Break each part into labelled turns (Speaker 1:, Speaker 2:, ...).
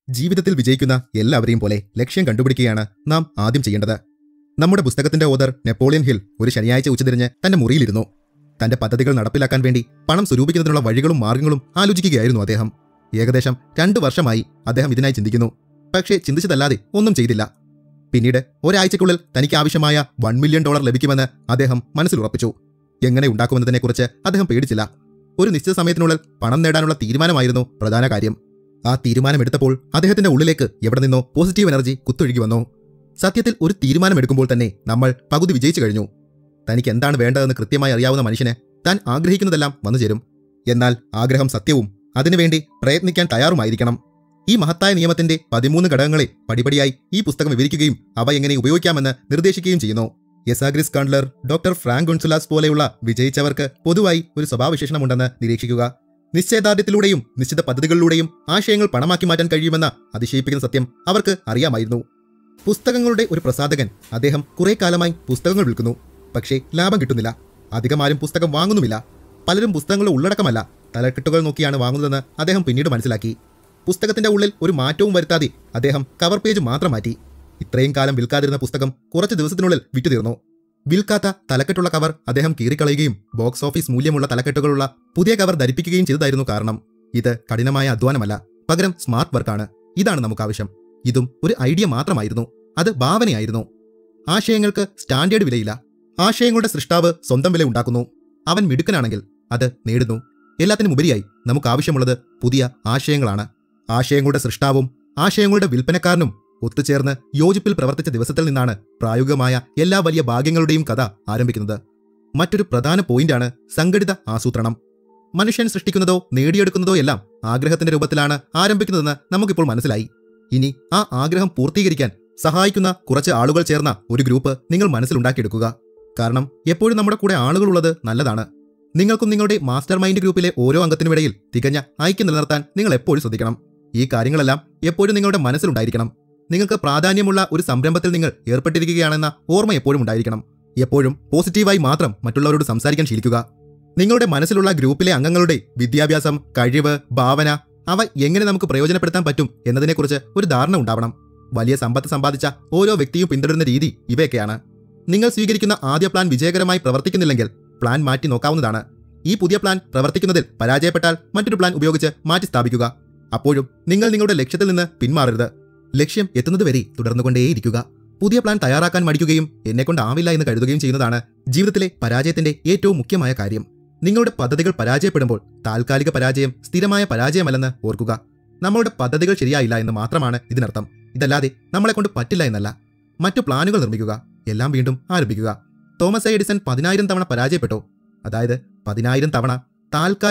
Speaker 1: ജീവിതത്തിൽ വിജയിക്കുന്ന എല്ലാവരെയും പോലെ ലക്ഷ്യം കണ്ടുപിടിക്കുകയാണ് നാം ആദ്യം ചെയ്യേണ്ടത് നമ്മുടെ പുസ്തകത്തിന്റെ ഓദർ നെപ്പോളിയൻ ഹിൽ ഒരു ശനിയാഴ്ച ഉച്ചതിരിഞ്ഞ് തന്റെ മുറിയിലിരുന്നു തന്റെ പദ്ധതികൾ നടപ്പിലാക്കാൻ വേണ്ടി പണം സ്വരൂപിക്കുന്നതിനുള്ള വഴികളും മാർഗങ്ങളും ആലോചിക്കുകയായിരുന്നു അദ്ദേഹം ഏകദേശം രണ്ടു വർഷമായി അദ്ദേഹം ഇതിനായി ചിന്തിക്കുന്നു പക്ഷേ ചിന്തിച്ചതല്ലാതെ ഒന്നും ചെയ്തില്ല പിന്നീട് ഒരാഴ്ചക്കുള്ളിൽ തനിക്ക് ആവശ്യമായ വൺ മില്യൺ ഡോളർ ലഭിക്കുമെന്ന് അദ്ദേഹം മനസ്സിൽ ഉറപ്പിച്ചു എങ്ങനെ ഉണ്ടാക്കുമെന്നതിനെക്കുറിച്ച് അദ്ദേഹം പേടിച്ചില്ല ഒരു നിശ്ചിത സമയത്തിനുള്ളിൽ പണം നേടാനുള്ള തീരുമാനമായിരുന്നു പ്രധാന കാര്യം ആ തീരുമാനമെടുത്തപ്പോൾ അദ്ദേഹത്തിന്റെ ഉള്ളിലേക്ക് എവിടെ നിന്നോ പോസിറ്റീവ് എനർജി കുത്തൊഴുകി വന്നു സത്യത്തിൽ ഒരു തീരുമാനമെടുക്കുമ്പോൾ തന്നെ നമ്മൾ പകുതി വിജയിച്ചു കഴിഞ്ഞു തനിക്ക് എന്താണ് വേണ്ടതെന്ന് കൃത്യമായി അറിയാവുന്ന മനുഷ്യന് താൻ ആഗ്രഹിക്കുന്നതെല്ലാം വന്നു ചേരും എന്നാൽ ആഗ്രഹം സത്യവും അതിനുവേണ്ടി പ്രയത്നിക്കാൻ തയ്യാറുമായിരിക്കണം ഈ മഹത്തായ നിയമത്തിന്റെ പതിമൂന്ന് ഘടകങ്ങളെ പടിപടിയായി ഈ പുസ്തകം വിവരിക്കുകയും അവ എങ്ങനെ ഉപയോഗിക്കാമെന്ന് നിർദ്ദേശിക്കുകയും ചെയ്യുന്നു യെസാഗ്രിസ് കാണ്ട്ലർ ഡോക്ടർ ഫ്രാങ്ക് ഗുൺസുലാസ് പോലെയുള്ള വിജയിച്ചവർക്ക് പൊതുവായി ഒരു സ്വഭാവവിശേഷണമുണ്ടെന്ന് നിരീക്ഷിക്കുക നിശ്ചയദാർഢ്യത്തിലൂടെയും നിശ്ചിത പദ്ധതികളിലൂടെയും ആശയങ്ങൾ പണമാക്കി മാറ്റാൻ കഴിയുമെന്ന അതിശയിപ്പിക്കുന്ന സത്യം അവർക്ക് അറിയാമായിരുന്നു പുസ്തകങ്ങളുടെ ഒരു പ്രസാധകൻ അദ്ദേഹം കുറെ കാലമായി പുസ്തകങ്ങൾ വിൽക്കുന്നു പക്ഷേ ലാഭം കിട്ടുന്നില്ല അധികമാരും പുസ്തകം വാങ്ങുന്നുമില്ല പലരും പുസ്തകങ്ങളുടെ ഉള്ളടക്കമല്ല തലക്കെട്ടുകൾ നോക്കിയാണ് വാങ്ങുന്നതെന്ന് അദ്ദേഹം പിന്നീട് മനസ്സിലാക്കി പുസ്തകത്തിന്റെ ഉള്ളിൽ ഒരു മാറ്റവും വരുത്താതെ അദ്ദേഹം കവർ പേജ് മാത്രം മാറ്റി ഇത്രയും കാലം വിൽക്കാതിരുന്ന പുസ്തകം കുറച്ച് ദിവസത്തിനുള്ളിൽ വിറ്റുതീർന്നു വിൽക്കാത്ത തലക്കെട്ടുള്ള കവർ അദ്ദേഹം കീറിക്കളയുകയും ബോക്സ് ഓഫീസ് മൂല്യമുള്ള തലക്കെട്ടുകളുള്ള പുതിയ കവർ ധരിപ്പിക്കുകയും ചെയ്തതായിരുന്നു കാരണം ഇത് കഠിനമായ അധ്വാനമല്ല പകരം സ്മാർട്ട് വർക്കാണ് ഇതാണ് നമുക്ക് ആവശ്യം ഇതും ഒരു ഐഡിയ മാത്രമായിരുന്നു അത് ഭാവനയായിരുന്നു ആശയങ്ങൾക്ക് സ്റ്റാൻഡേർഡ് വിലയില്ല ആശയങ്ങളുടെ സൃഷ്ടാവ് സ്വന്തം വില ഉണ്ടാക്കുന്നു അവൻ മിടുക്കനാണെങ്കിൽ അത് നേടുന്നു എല്ലാത്തിനും ഉപരിയായി നമുക്ക് ആവശ്യമുള്ളത് പുതിയ ആശയങ്ങളാണ് ആശയങ്ങളുടെ സൃഷ്ടാവും ആശയങ്ങളുടെ വിൽപ്പനക്കാരനും ഒത്തുചേർന്ന് യോജിപ്പിൽ പ്രവർത്തിച്ച ദിവസത്തിൽ നിന്നാണ് പ്രായോഗികമായ എല്ലാ വലിയ ഭാഗ്യങ്ങളുടെയും കഥ ആരംഭിക്കുന്നത് മറ്റൊരു പ്രധാന പോയിന്റാണ് സംഘടിത ആസൂത്രണം മനുഷ്യൻ സൃഷ്ടിക്കുന്നതോ നേടിയെടുക്കുന്നതോ എല്ലാം ആഗ്രഹത്തിന്റെ രൂപത്തിലാണ് ആരംഭിക്കുന്നതെന്ന് നമുക്കിപ്പോൾ മനസ്സിലായി ഇനി ആ ആഗ്രഹം പൂർത്തീകരിക്കാൻ സഹായിക്കുന്ന കുറച്ച് ആളുകൾ ചേർന്ന ഒരു ഗ്രൂപ്പ് നിങ്ങൾ മനസ്സിലുണ്ടാക്കിയെടുക്കുക കാരണം എപ്പോഴും നമ്മുടെ കൂടെ ആളുകളുള്ളത് നല്ലതാണ് നിങ്ങൾക്കും നിങ്ങളുടെ മാസ്റ്റർ മൈൻഡ് ഗ്രൂപ്പിലെ ഓരോ അംഗത്തിനുമിടയിൽ തികഞ്ഞ ഐക്യം നിലനിർത്താൻ നിങ്ങൾ എപ്പോഴും ശ്രദ്ധിക്കണം ഈ കാര്യങ്ങളെല്ലാം എപ്പോഴും നിങ്ങളുടെ മനസ്സിലുണ്ടായിരിക്കണം നിങ്ങൾക്ക് പ്രാധാന്യമുള്ള ഒരു സംരംഭത്തിൽ നിങ്ങൾ ഏർപ്പെട്ടിരിക്കുകയാണെന്ന ഓർമ്മ എപ്പോഴും ഉണ്ടായിരിക്കണം എപ്പോഴും പോസിറ്റീവായി മാത്രം മറ്റുള്ളവരോട് സംസാരിക്കാൻ ശീലിക്കുക നിങ്ങളുടെ മനസ്സിലുള്ള ഗ്രൂപ്പിലെ അംഗങ്ങളുടെ വിദ്യാഭ്യാസം കഴിവ് ഭാവന അവ എങ്ങനെ നമുക്ക് പ്രയോജനപ്പെടുത്താൻ പറ്റും എന്നതിനെക്കുറിച്ച് ഒരു ധാരണ ഉണ്ടാവണം വലിയ സമ്പത്ത് സമ്പാദിച്ച ഓരോ വ്യക്തിയും പിന്തുടരുന്ന രീതി ഇവയൊക്കെയാണ് നിങ്ങൾ സ്വീകരിക്കുന്ന ആദ്യ പ്ലാൻ വിജയകരമായി പ്രവർത്തിക്കുന്നില്ലെങ്കിൽ പ്ലാൻ മാറ്റി നോക്കാവുന്നതാണ് ഈ പുതിയ പ്ലാൻ പ്രവർത്തിക്കുന്നതിൽ പരാജയപ്പെട്ടാൽ മറ്റൊരു പ്ലാൻ ഉപയോഗിച്ച് മാറ്റി സ്ഥാപിക്കുക അപ്പോഴും നിങ്ങൾ നിങ്ങളുടെ ലക്ഷ്യത്തിൽ നിന്ന് പിന്മാറരുത് ലക്ഷ്യം എത്തുന്നതുവരെ തുടർന്നുകൊണ്ടേയിരിക്കുക പുതിയ പ്ലാൻ തയ്യാറാക്കാൻ മടിക്കുകയും എന്നെക്കൊണ്ടാവില്ല എന്ന് കരുതുകയും ചെയ്യുന്നതാണ് ജീവിതത്തിലെ പരാജയത്തിന്റെ ഏറ്റവും മുഖ്യമായ കാര്യം നിങ്ങളുടെ പദ്ധതികൾ പരാജയപ്പെടുമ്പോൾ താൽക്കാലിക പരാജയം സ്ഥിരമായ പരാജയമല്ലെന്ന് ഓർക്കുക നമ്മളുടെ പദ്ധതികൾ ശരിയായില്ല എന്ന് മാത്രമാണ് ഇതിനർത്ഥം ഇതല്ലാതെ നമ്മളെ കൊണ്ട് പറ്റില്ല എന്നല്ല മറ്റു പ്ലാനുകൾ നിർമ്മിക്കുക എല്ലാം വീണ്ടും ആരംഭിക്കുക തോമസ് എഡിസൺ പതിനായിരം തവണ പരാജയപ്പെട്ടു അതായത് പതിനായിരം തവണ താൽക്കാലിക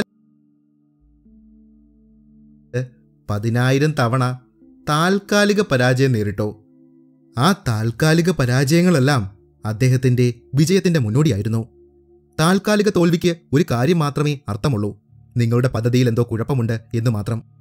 Speaker 1: പതിനായിരം തവണ താൽക്കാലിക പരാജയം നേരിട്ടോ ആ താൽക്കാലിക പരാജയങ്ങളെല്ലാം അദ്ദേഹത്തിന്റെ വിജയത്തിന്റെ മുന്നോടിയായിരുന്നു താൽക്കാലിക തോൽവിക്ക് ഒരു കാര്യം മാത്രമേ അർത്ഥമുള്ളൂ നിങ്ങളുടെ പദ്ധതിയിൽ എന്തോ കുഴപ്പമുണ്ട് എന്ന് മാത്രം